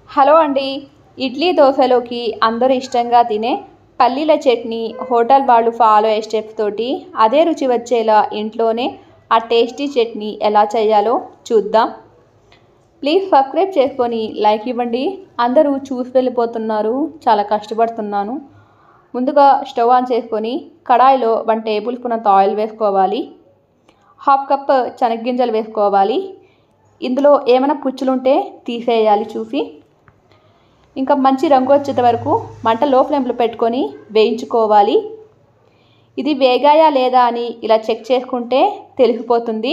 hello అండి ఇడ్లీ దోశలోకి అందరూ ఇష్టంగా తినే పల్లీల చట్నీ హోటల్ వాళ్ళు ఫాలో అయ్యే స్టెప్ తోటి అదే రుచి వచ్చేలా ఇంట్లోనే ఆ టేస్టీ చట్నీ ఎలా చేయాలో చూద్దాం ప్లీజ్ సబ్స్క్రైబ్ చేసుకొని లైక్ ఇవ్వండి అందరూ చూసి వెళ్ళిపోతున్నారు చాలా కష్టపడుతున్నాను ముందుగా స్టవ్ ఆన్ చేసుకొని కడాయిలో వన్ టేబుల్ స్పూన్ అంత ఆయిల్ వేసుకోవాలి హాఫ్ కప్ శనగగింజలు వేసుకోవాలి ఇందులో ఏమైనా పుచ్చులుంటే తీసేయాలి చూసి ఇంకా మంచి రంగు వచ్చేంత వరకు మంట లో ఫ్లేమ్లో పెట్టుకొని వేయించుకోవాలి ఇది వేగాయా లేదా అని ఇలా చెక్ చేసుకుంటే తెలిసిపోతుంది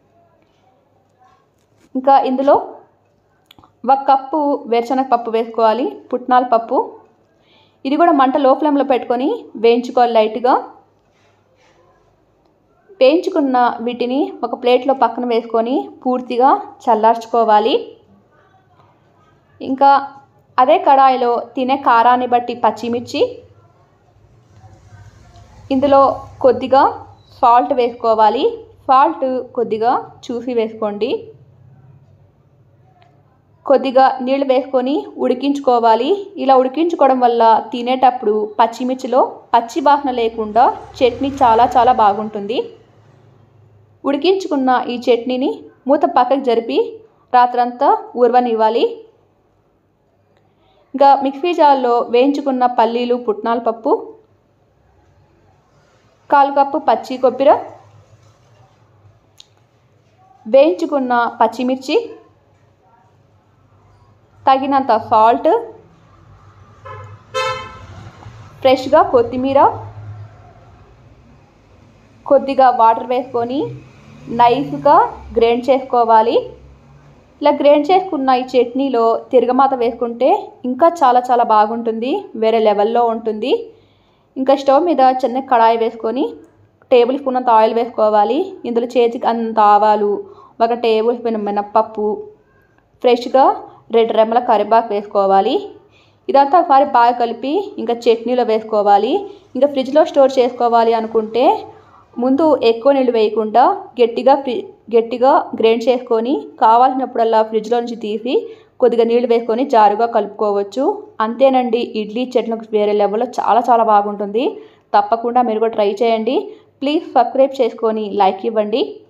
ఇంకా ఇందులో ఒక కప్పు వేరుశనగ పప్పు వేసుకోవాలి పుట్నాల పప్పు ఇది కూడా మంట లో ఫ్లేమ్లో పెట్టుకొని వేయించుకోవాలి లైట్గా వేయించుకున్న వీటిని ఒక ప్లేట్లో పక్కన వేసుకొని పూర్తిగా చల్లార్చుకోవాలి ఇంకా అదే కడాయిలో తినే కారాన్ని బట్టి పచ్చిమిర్చి ఇందులో కొద్దిగా సాల్ట్ వేసుకోవాలి సాల్ట్ కొద్దిగా చూసి వేసుకోండి కొద్దిగా నీళ్ళు వేసుకొని ఉడికించుకోవాలి ఇలా ఉడికించుకోవడం వల్ల తినేటప్పుడు పచ్చిమిర్చిలో పచ్చి వాసన లేకుండా చట్నీ చాలా చాలా బాగుంటుంది ఉడికించుకున్న ఈ చట్నీని మూత పక్కకు జరిపి రాత్రంతా ఊరవనివ్వాలి ఇంకా మిక్సీ జార్లో వేయించుకున్న పల్లీలు పుట్నాల పప్పు కాలు కప్పు పచ్చి కొబ్బరి వేయించుకున్న పచ్చిమిర్చి తగినంత సాల్ట్ ఫ్రెష్గా కొత్తిమీర కొద్దిగా వాటర్ వేసుకొని నైస్గా గ్రైండ్ చేసుకోవాలి ఇలా గ్రైండ్ చేసుకున్న ఈ చట్నీలో తిరగమాత వేసుకుంటే ఇంకా చాలా చాలా బాగుంటుంది వేరే లెవెల్లో ఉంటుంది ఇంకా స్టవ్ మీద చిన్న కడాయి వేసుకొని టేబుల్ స్పూన్ అంత ఆయిల్ వేసుకోవాలి ఇందులో చేతికి అంత ఆవాలు ఒక టేబుల్ స్పూన్ మినప్పప్పు ఫ్రెష్గా రెండు రెమ్మల కరివేపాకు వేసుకోవాలి ఇదంతా ఒకసారి బాగా కలిపి ఇంకా చట్నీలో వేసుకోవాలి ఇంకా ఫ్రిడ్జ్లో స్టోర్ చేసుకోవాలి అనుకుంటే ముందు ఎక్కువ నీళ్ళు వేయకుండా గట్టిగా ఫ్రి గట్టిగా గ్రైండ్ చేసుకొని కావాల్సినప్పుడల్లా ఫ్రిడ్జ్లో నుంచి తీసి కొద్దిగా నీళ్ళు వేసుకొని జారుగా కలుపుకోవచ్చు అంతేనండి ఇడ్లీ చట్నీ వేరే లెవెల్లో చాలా చాలా బాగుంటుంది తప్పకుండా మీరు కూడా ట్రై చేయండి ప్లీజ్ సబ్స్క్రైబ్ చేసుకొని లైక్ ఇవ్వండి